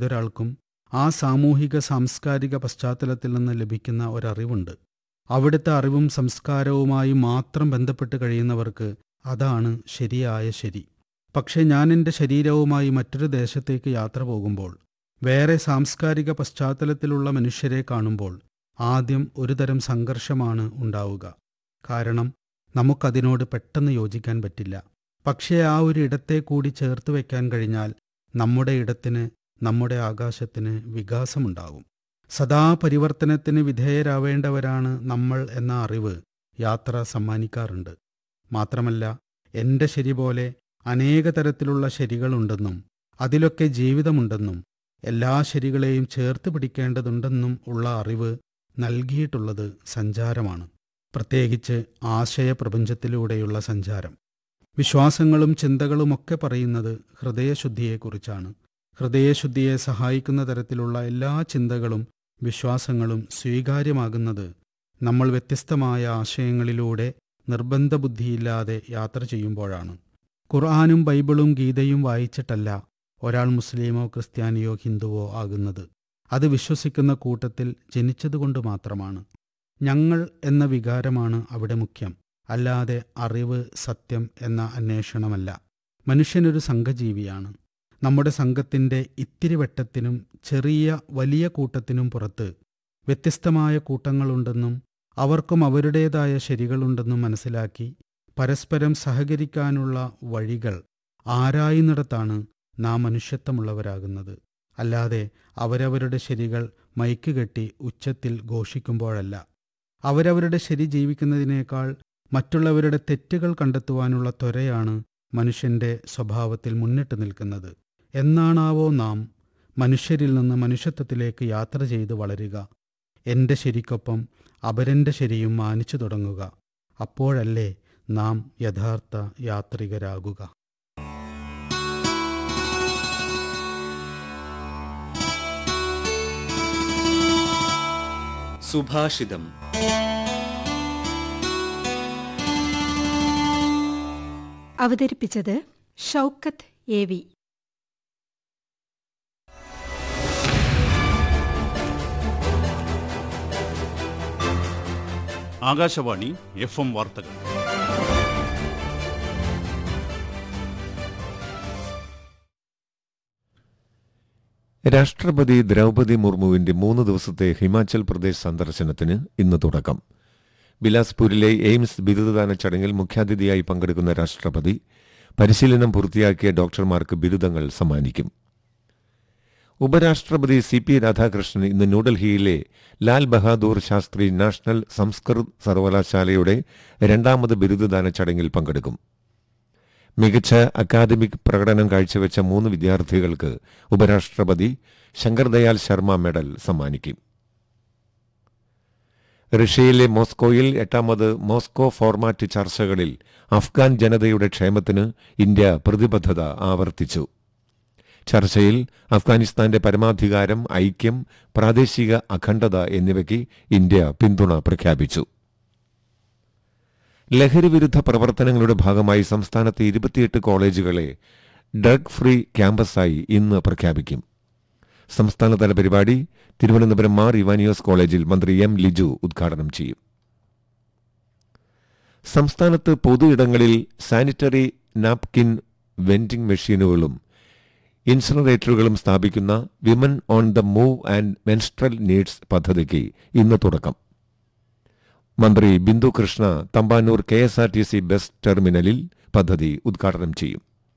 ഏതൊരാൾക്കും ആ സാമൂഹിക സാംസ്കാരിക പശ്ചാത്തലത്തിൽ നിന്ന് ലഭിക്കുന്ന ഒരറിവുണ്ട് അവിടുത്തെ അറിവും സംസ്കാരവുമായി മാത്രം ബന്ധപ്പെട്ട് കഴിയുന്നവർക്ക് അതാണ് ശരിയായ ശരി പക്ഷേ ഞാൻ എൻ്റെ ശരീരവുമായി മറ്റൊരു ദേശത്തേക്ക് യാത്ര പോകുമ്പോൾ വേറെ സാംസ്കാരിക പശ്ചാത്തലത്തിലുള്ള മനുഷ്യരെ കാണുമ്പോൾ ആദ്യം ഒരുതരം സംഘർഷമാണ് ഉണ്ടാവുക കാരണം നമുക്കതിനോട് പെട്ടെന്ന് യോജിക്കാൻ പറ്റില്ല പക്ഷേ ആ ഒരു ഇടത്തെ കൂടി ചേർത്ത് വയ്ക്കാൻ കഴിഞ്ഞാൽ നമ്മുടെ ഇടത്തിന് നമ്മുടെ ആകാശത്തിന് വികാസമുണ്ടാകും സദാ പരിവർത്തനത്തിന് വിധേയരാവേണ്ടവരാണ് നമ്മൾ എന്ന അറിവ് യാത്ര സമ്മാനിക്കാറുണ്ട് മാത്രമല്ല എൻ്റെ ശരി പോലെ അനേക തരത്തിലുള്ള ശരികളുണ്ടെന്നും അതിലൊക്കെ ജീവിതമുണ്ടെന്നും എല്ലാ ശരികളെയും ചേർത്ത് പിടിക്കേണ്ടതുണ്ടെന്നും ഉള്ള അറിവ് നൽകിയിട്ടുള്ളത് സഞ്ചാരമാണ് പ്രത്യേകിച്ച് ആശയപ്രപഞ്ചത്തിലൂടെയുള്ള സഞ്ചാരം വിശ്വാസങ്ങളും ചിന്തകളുമൊക്കെ പറയുന്നത് ഹൃദയശുദ്ധിയെക്കുറിച്ചാണ് ഹൃദയശുദ്ധിയെ സഹായിക്കുന്ന തരത്തിലുള്ള എല്ലാ ചിന്തകളും വിശ്വാസങ്ങളും സ്വീകാര്യമാകുന്നത് നമ്മൾ വ്യത്യസ്തമായ ആശയങ്ങളിലൂടെ നിർബന്ധ ബുദ്ധിയില്ലാതെ യാത്ര ചെയ്യുമ്പോഴാണ് ഖുർആാനും ബൈബിളും ഗീതയും വായിച്ചിട്ടല്ല ഒരാൾ മുസ്ലിമോ ക്രിസ്ത്യാനിയോ ഹിന്ദുവോ ആകുന്നത് അത് വിശ്വസിക്കുന്ന കൂട്ടത്തിൽ ജനിച്ചതുകൊണ്ട് മാത്രമാണ് ഞങ്ങൾ എന്ന വികാരമാണ് അവിടെ മുഖ്യം അല്ലാതെ അറിവ് സത്യം എന്ന അന്വേഷണമല്ല മനുഷ്യനൊരു സംഘജീവിയാണ് നമ്മുടെ സംഘത്തിൻ്റെ ഇത്തിരി വെട്ടത്തിനും ചെറിയ വലിയ കൂട്ടത്തിനും പുറത്ത് വ്യത്യസ്തമായ കൂട്ടങ്ങളുണ്ടെന്നും അവർക്കും അവരുടേതായ ശരികളുണ്ടെന്നും മനസ്സിലാക്കി പരസ്പരം സഹകരിക്കാനുള്ള വഴികൾ ആരായുന്നിടത്താണ് നാം മനുഷ്യത്വമുള്ളവരാകുന്നത് അല്ലാതെ അവരവരുടെ ശരികൾ മൈക്ക് കെട്ടി ഉച്ചത്തിൽ ഘോഷിക്കുമ്പോഴല്ല അവരവരുടെ ശരി ജീവിക്കുന്നതിനേക്കാൾ മറ്റുള്ളവരുടെ തെറ്റുകൾ കണ്ടെത്തുവാനുള്ള ത്വരയാണ് മനുഷ്യന്റെ സ്വഭാവത്തിൽ മുന്നിട്ട് നിൽക്കുന്നത് എന്നാണാവോ നാം മനുഷ്യരിൽ നിന്ന് മനുഷ്യത്വത്തിലേക്ക് യാത്ര ചെയ്ത് വളരുക എൻ്റെ ശരിക്കൊപ്പം അപരൻ്റെ ശരിയും മാനിച്ചു തുടങ്ങുക അപ്പോഴല്ലേ നാം യഥാർത്ഥ യാത്രികരാകുക സുഭാഷിതം അവതരിപ്പിച്ചത് Shoukath A V Akashvani F M വാർത്തകൾ രാഷ്ട്രപതി ദ്രൗപദി മുർമുവിന്റെ മൂന്ന് ദിവസത്തെ ഹിമാചൽ പ്രദേശ് സന്ദർശനത്തിന് ഇന്ന് തുടക്കം ബിലാസ്പൂരിലെ എയിംസ് ബിരുദദാന ചടങ്ങിൽ മുഖ്യാതിഥിയായി പങ്കെടുക്കുന്ന രാഷ്ട്രപതി പരിശീലനം പൂർത്തിയാക്കിയ ഡോക്ടർമാർക്ക് ബിരുദങ്ങൾ സമ്മാനിക്കും ഉപരാഷ്ട്രപതി സി പി രാധാകൃഷ്ണൻ ഇന്ന് ന്യൂഡൽഹിയിലെ ലാൽ ബഹാദൂർ ശാസ്ത്രി നാഷണൽ സംസ്കൃത് സർവകലാശാലയുടെ രണ്ടാമത് ബിരുദദാന ചടങ്ങിൽ പങ്കെടുക്കും മികച്ച അക്കാദമിക് പ്രകടനം കാഴ്ചവെച്ച മൂന്ന് വിദ്യാർത്ഥികൾക്ക് ഉപരാഷ്ട്രപതി ശങ്കർദയാൽ ശർമ്മ മെഡൽ സമ്മാനിക്കും റഷ്യയിലെ മോസ്കോയിൽ എട്ടാമത് മോസ്കോ ഫോർമാറ്റ് ചർച്ചകളിൽ അഫ്ഗാൻ ജനതയുടെ ക്ഷേമത്തിന് ഇന്ത്യ പ്രതിബദ്ധത ആവർത്തിച്ചു ചർച്ചയിൽ അഫ്ഗാനിസ്ഥാന്റെ പരമാധികാരം ഐക്യം പ്രാദേശിക അഖണ്ഡത എന്നിവയ്ക്ക് ഇന്ത്യ പിന്തുണ പ്രഖ്യാപിച്ചു ലഹരിവിരുദ്ധ പ്രവർത്തനങ്ങളുടെ ഭാഗമായി സംസ്ഥാനത്തെ ഇരുപത്തിയെട്ട് കോളേജുകളെ ഡ്രഗ് ഫ്രീ ക്യാമ്പസായി ഇന്ന് പ്രഖ്യാപിക്കും സംസ്ഥാനതല പരിപാടി തിരുവനന്തപുരം മാർ ഇവാനിയോസ് കോളേജിൽ മന്ത്രി എം ലിജു ഉദ്ഘാടനം ചെയ്യും സംസ്ഥാനത്ത് പൊതുയിടങ്ങളിൽ സാനിറ്ററി നാപ്കിൻ വെൻഡിംഗ് മെഷീനുകളും ഇൻസിനറേറ്ററുകളും സ്ഥാപിക്കുന്ന women on the move and menstrual needs പദ്ധതിക്ക് ഇന്ന് തുടക്കം മന്ത്രി Bindu Krishna Thampanoor K S R T C bus ടെർമിനലിൽ പദ്ധതി ഉദ്ഘാടനം ചെയ്യും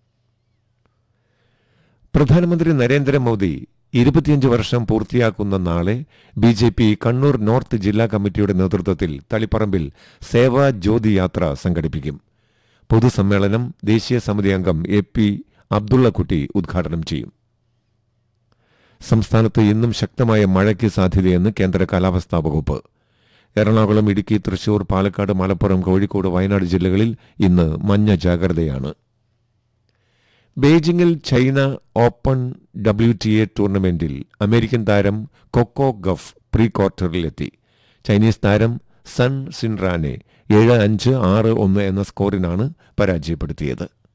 പ്രധാനമന്ത്രി നരേന്ദ്രമോദി ഇരുപത്തിയഞ്ച് വർഷം പൂർത്തിയാക്കുന്ന നാളെ B J P Kannur north ജില്ലാ കമ്മിറ്റിയുടെ നേതൃത്വത്തിൽ തളിപ്പറമ്പിൽ സേവാ ജ്യോതി യാത്ര സംഘടിപ്പിക്കും പൊതുസമ്മേളനം ദേശീയ സമിതി അംഗം എ പി അബ്ദുള്ളക്കുട്ടി ഉദ്ഘാടനം ചെയ്യും സംസ്ഥാനത്ത് ഇന്നും ശക്തമായ മഴയ്ക്ക് സാധ്യതയെന്ന് കേന്ദ്ര കാലാവസ്ഥാ വകുപ്പ് എറണാകുളം ഇടുക്കി തൃശൂർ പാലക്കാട് മലപ്പുറം കോഴിക്കോട് വയനാട് ജില്ലകളിൽ ഇന്ന് മഞ്ഞ ജാഗ്രതയാണ് ബെയ്ജിംഗിൽ China open W T A ടൂർണമെന്റിൽ അമേരിക്കൻ താരം കൊക്കോ ഗഫ് പ്രീ ക്വാർട്ടറിലെത്തി ചൈനീസ് താരം സൺ സിൻറാനെ ഏഴ് അഞ്ച് ആറ് ഒന്ന് എന്ന സ്കോറിനാണ് പരാജയപ്പെടുത്തിയത്